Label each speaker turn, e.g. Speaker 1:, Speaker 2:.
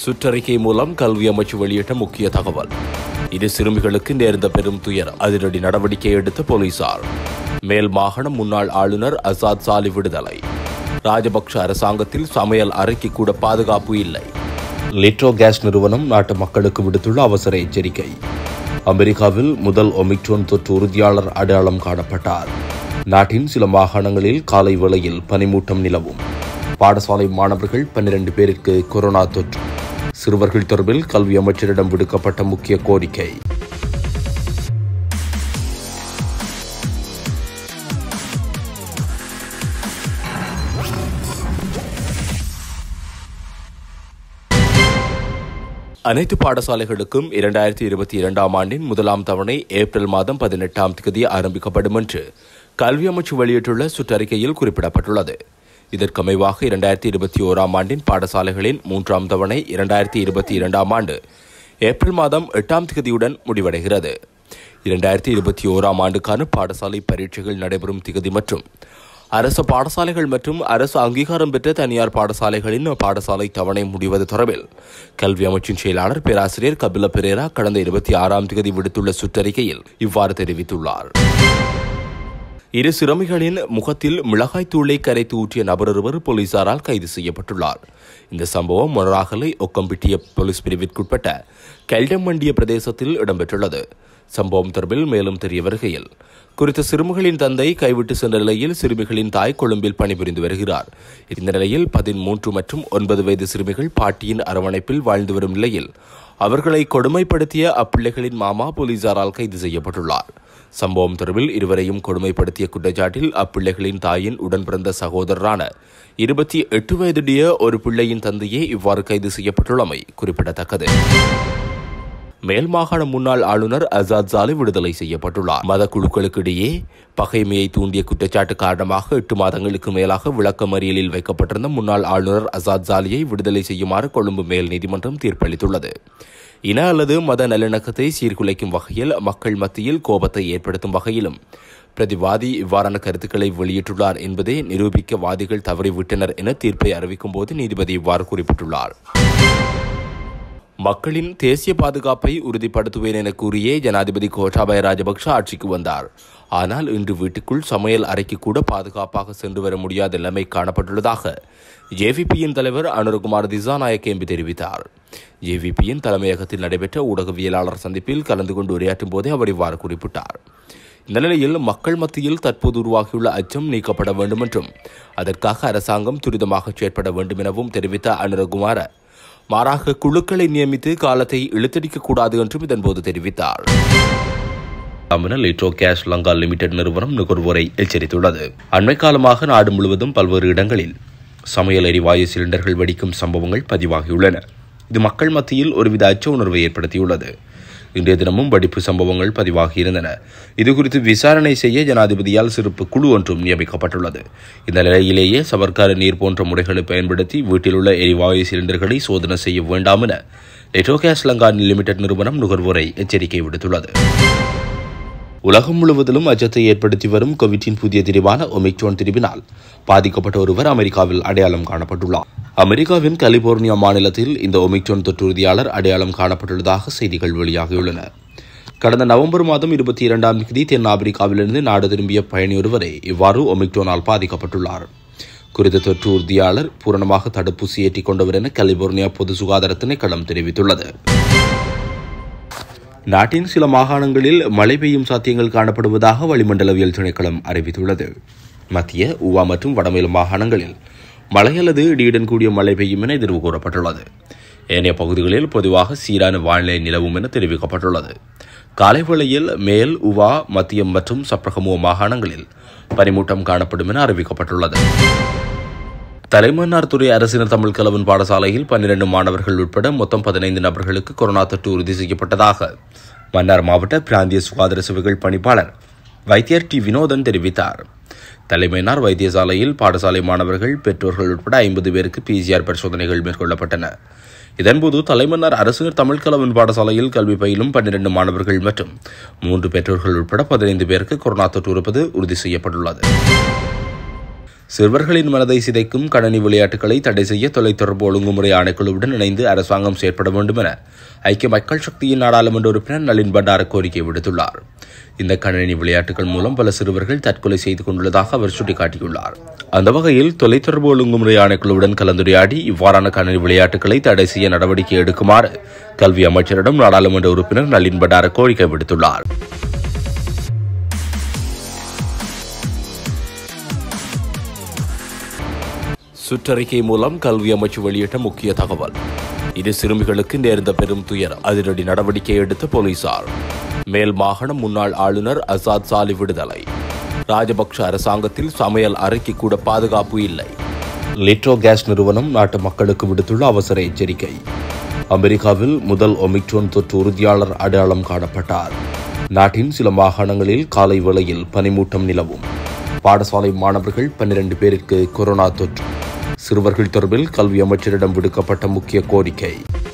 Speaker 1: சுற்றறிக்கை மூலம் கல்வி அமைச்சு வெளியிட்ட முக்கிய தகவல் இது சிறுமிகளுக்கு நேர்ந்த பெரும் துயரம் அதிரடி நடவடிக்கை எடுத்த போலீசார் மேல் மாகாண முன்னாள் ஆளுநர் அசாத் சாலி விடுதலை ராஜபக்ஷ அரசாங்கத்தில் சமையல் அறைக்கு கூட பாதுகாப்பு இல்லை லிட்ரோ கேஸ் நிறுவனம் நாட்டு மக்களுக்கு விடுத்துள்ள அவசர எச்சரிக்கை அமெரிக்காவில் முதல் ஒமிக்ரோன் தொற்று உறுதியாளர் அடையாளம் காணப்பட்டார் நாட்டின் சில மாகாணங்களில் காலை வேளையில் பனிமூட்டம் நிலவும் பாடசாலை மாணவர்கள் பன்னிரண்டு பேருக்கு கொரோனா தொற்று சிறுவர்கள் தொடர்பில் கல்வி அமைச்சரிடம் விடுக்கப்பட்ட முக்கிய கோரிக்கை அனைத்து பாடசாலைகளுக்கும் இரண்டாயிரத்தி இருபத்தி இரண்டாம் ஆண்டின் முதலாம் தவணை ஏப்ரல் மாதம் பதினெட்டாம் தேதி ஆரம்பிக்கப்படும் என்று கல்வி அமைச்சு வெளியிட்டுள்ள சுற்றறிக்கையில் குறிப்பிடப்பட்டுள்ளது இதற்கமைவாக இரண்டாயிரத்தி இருபத்தி ஓராம் ஆண்டின் பாடசாலைகளின் மூன்றாம் தவணை இரண்டாயிரத்தி இருபத்தி இரண்டாம் ஆண்டு ஏப்ரல் மாதம் எட்டாம் தேதியுடன் முடிவடைகிறது இரண்டாயிரத்தி இருபத்தி ஓராம் ஆண்டுக்கான பாடசாலை பரீட்சைகள் நடைபெறும் திகதி மற்றும் அரசு பாடசாலைகள் மற்றும் அரசு அங்கீகாரம் பெற்ற தனியார் பாடசாலைகளின் பாடசாலை தவணை முடிவது தொடர்பில் கல்வி அமைச்சின் செயலாளர் பேராசிரியர் கபில பெரேரா கடந்த இருபத்தி ஆறாம் தேதி விடுத்துள்ள சுற்றறிக்கையில் இவ்வாறு தெரிவித்துள்ளார் இரு சிறுமிகளின் முகத்தில் மிளகாய் தூளை கரைத்து ஊற்றிய நபர் ஒருவர் போலீசாரால் கைது செய்யப்பட்டுள்ளார் இந்த சம்பவம் மொனராகலை ஒக்கம்பிட்டிய போலீஸ் பிரிவிற்குட்பட்ட கெல்டமண்டிய பிரதேசத்தில் இடம்பெற்றுள்ளது சம்பவம் தொடர்பில் மேலும் தெரிய வருகையில் குறித்த சிறுமிகளின் தந்தை கைவிட்டு சென்ற நிலையில் சிறுமிகளின் தாய் கொழும்பில் பணிபுரிந்து வருகிறார் இந்த நிலையில் பதிமூன்று மற்றும் ஒன்பது வயது சிறுமிகள் பாட்டியின் அரவணைப்பில் வாழ்ந்து வரும் நிலையில் அவர்களை கொடுமைப்படுத்திய அப்பிள்ளைகளின் மாமா போலீசாரால் கைது செய்யப்பட்டுள்ளார் சம்பவம் தொடர்பில் இருவரையும் கொடுமைப்படுத்திய குற்றச்சாட்டில் அப்பிள்ளைகளின் தாயின் உடன் பிறந்த சகோதரரான இருபத்தி எட்டு வயதுடைய ஒரு பிள்ளையின் தந்தையே இவ்வாறு கைது செய்யப்பட்டுள்ளமை குறிப்பிடத்தக்கது மேல் மாகாண முன்னாள் ஆளுநர் அசாத் சாலி விடுதலை செய்யப்பட்டுள்ளார் மத குழுக்களுக்கிடையே பகைமையை தூண்டிய குற்றச்சாட்டு காரணமாக எட்டு மாதங்களுக்கு மேலாக விளக்கமறியலில் வைக்கப்பட்டிருந்த முன்னாள் ஆளுநர் அசாத் சாலியை விடுதலை செய்யுமாறு கொழும்பு மேல் நீதிமன்றம் தீர்ப்பளித்துள்ளது இன அல்லது மத நல்லிணக்கத்தை சீர்குலைக்கும் வகையில் மக்கள் மத்தியில் கோபத்தை ஏற்படுத்தும் வகையிலும் பிரதிவாதி இவ்வாறான கருத்துக்களை வெளியிட்டுள்ளார் என்பதை நிரூபிக்க வாதிகள் தவறிவிட்டனர் என தீர்ப்பை அறிவிக்கும் போது நீதிபதி இவ்வாறு குறிப்பிட்டுள்ளார் மக்களின் தேசிய பாதுகாப்பை உறுதிப்படுத்துவேன் என கூறியே ஜனாதிபதி கோட்டாபய ராஜபக்ஷ ஆட்சிக்கு வந்தார் ஆனால் இன்று வீட்டுக்குள் சமையல் அறைக்கு கூட பாதுகாப்பாக சென்று வர முடியாத நிலைமை காணப்பட்டுள்ளதாக ஜேவிபியின் தலைவர் அனுரகுமார் திசாநாயக் எம்பி தெரிவித்தார் ஜேவிபியின் தலைமையகத்தில் நடைபெற்ற ஊடகவியலாளர் சந்திப்பில் கலந்து கொண்டு உரையாற்றும் போதே அவர் இவ்வாறு குறிப்பிட்டார் இந்த நிலையில் மக்கள் மத்தியில் தற்போது உருவாகியுள்ள அச்சம் நீக்கப்பட வேண்டும் என்றும் அதற்காக அரசாங்கம் துரிதமாக செயற்பட வேண்டும் எனவும் தெரிவித்த அனுரகுமார மாறாக குழுக்களை நியமித்து காலத்தை இழுத்தடிக்க கூடாது என்றும் இதன்போது தெரிவித்தார் லிட்ரோ கேஷ் லங்கா லிமிடெட் நிறுவனம் நுகர்வோரை எச்சரித்துள்ளது அண்மை காலமாக நாடு முழுவதும் பல்வேறு இடங்களில் சமையல் எரிவாயு சிலிண்டர்கள் வெடிக்கும் சம்பவங்கள் பதிவாகியுள்ளன இது மக்கள் மத்தியில் ஒருவித அச்ச உணர்வை ஏற்படுத்தியுள்ளது இன்றைய தினமும் வெடிப்பு சம்பவங்கள் பதிவாகியிருந்தன இதுகுறித்து விசாரணை செய்ய ஜனாதிபதியால் சிறப்பு குழு ஒன்றும் நியமிக்கப்பட்டுள்ளது இந்த நிலையிலேயே சவர்க்கார நீர் போன்ற முறைகளை பயன்படுத்தி வீட்டில் உள்ள எரிவாயு சிலிண்டர்களை சோதனை செய்ய வேண்டாம் என லெட்ரோ கேஸ் லங்கா லிமிடெட் நிறுவனம் நுகர்வோரை எச்சரிக்கை விடுத்துள்ளது உலகம் முழுவதிலும் அச்சத்தை ஏற்படுத்தி வரும் கோவிட்டின் புதிய திரிவான ஒமிக்ரோன் திரிவினால் பாதிக்கப்பட்ட ஒருவர் அமெரிக்காவில் அடையாளம் காணப்பட்டுள்ளார் அமெரிக்காவின் கலிபோர்னியா மாநிலத்தில் இந்த ஒமிக்ரோன் தொற்று உறுதியாளர் அடையாளம் காணப்பட்டுள்ளதாக செய்திகள் வெளியாகியுள்ளன கடந்த நவம்பர் மாதம் இருபத்தி இரண்டாம் தேதி தென் ஆப்பிரிக்காவிலிருந்து நாடு திரும்பிய பயணி ஒருவரை இவ்வாறு ஒமிக்ரோனால் பாதிக்கப்பட்டுள்ளார் குறித்த தொற்று உறுதியாளர் பூரணமாக தடுப்பூசி ஏற்றிக் கொண்டவர் என கலிபோர்னியா பொது சுகாதார திணைக்களம் தெரிவித்துள்ளது நாட்டின் சில மாகாணங்களில் மழை பெய்யும் சாத்தியங்கள் காணப்படுவதாக வளிமண்டலவியல் திணைக்களம் அறிவித்துள்ளது மத்திய உவா மற்றும் வடமேல் மாகாணங்களில் மழை அல்லது இடியுடன் கூடிய மழை பெய்யும் என எதிர்வு கூறப்பட்டுள்ளது ஏனைய பகுதிகளில் பொதுவாக சீரான வானிலை நிலவும் என தெரிவிக்கப்பட்டுள்ளது காலை வேளையில் மேல் உவா மத்தியம் மற்றும் சப்ரகமுவ மாகாணங்களில் பனிமூட்டம் காணப்படும் என அறிவிக்கப்பட்டுள்ளது தலைமன்னார் துறை அரசினர் தமிழ் கலவன் பாடசாலையில் பன்னிரண்டு மாணவர்கள் உட்பட மொத்தம் பதினைந்து நபர்களுக்கு கொரோனா தொற்று உறுதி செய்யப்பட்டதாக மன்னார் மாவட்ட பிராந்திய சுகாதார சேவைகள் பணிப்பாளர் வைத்தியர் டி வினோதன் தெரிவித்தார் தலைமையினார் வைத்தியசாலையில் பாடசாலை மாணவர்கள் பெற்றோர்கள் உட்பட ஐம்பது பேருக்கு பிசிஆர் பரிசோதனைகள் மேற்கொள்ளப்பட்டன இதன்போது தலைமன்னார் அரசினர் தமிழ் கலவன் பாடசாலையில் கல்வி பயிலும் பன்னிரண்டு மாணவர்கள் மற்றும் மூன்று பெற்றோர்கள் உட்பட பதினைந்து பேருக்கு கொரோனா தொற்று இருப்பது உறுதி செய்யப்பட்டுள்ளது சிறுவர்களின் மனதை சிதைக்கும் கணனி விளையாட்டுகளை தடை செய்ய தொலைத்தொடர்பு ஒழுங்குமுறை ஆணைக்குழுவுடன் இணைந்து அரசாங்கம் செயற்பட வேண்டும் என ஐக்கிய மக்கள் சக்தியின் நாடாளுமன்ற உறுப்பினர் நளின் பண்டார கோரிக்கை விடுத்துள்ளார் இந்த கணனி விளையாட்டுகள் மூலம் பல சிறுவர்கள் தற்கொலை செய்து கொண்டுள்ளதாக அவர் சுட்டிக்காட்டியுள்ளார் அந்த வகையில் தொலைத்தொடர்பு ஒழுங்குமுறை ஆணைக்குழுவுடன் கலந்துரையாடி இவ்வாறான கணனி விளையாட்டுகளை தடை செய்ய நடவடிக்கை எடுக்குமாறு கல்வி அமைச்சரிடம் நாடாளுமன்ற உறுப்பினர் நளின் பண்டார கோரிக்கை விடுத்துள்ளார் சுற்றறிக்கை மூலம் கல்வி அமைச்சு வெளியிட்ட முக்கிய தகவல் இது சிறுமிகளுக்கு நேர்ந்த பெரும் துயரம் அதிரடி நடவடிக்கை எடுத்த போலீசார் மேல் மாகாண முன்னாள் ஆளுநர் அசாத் சாலி விடுதலை ராஜபக்ஷ அரசாங்கத்தில் சமையல் அறைக்கு கூட பாதுகாப்பு இல்லை லிட்ரோ கேஸ் நிறுவனம் நாட்டு மக்களுக்கு விடுத்துள்ள அவசர எச்சரிக்கை அமெரிக்காவில் முதல் ஒமிக்ரோன் தொற்று உறுதியாளர் அடையாளம் காணப்பட்டார் நாட்டின் சில மாகாணங்களில் காலை வேளையில் பனிமூட்டம் நிலவும் பாடசாலை மாணவர்கள் பன்னிரண்டு பேருக்கு கொரோனா தொற்று சிறுவர்கள் தொடர்பில் கல்வி அமைச்சரிடம் விடுக்கப்பட்ட முக்கிய கோரிக்கை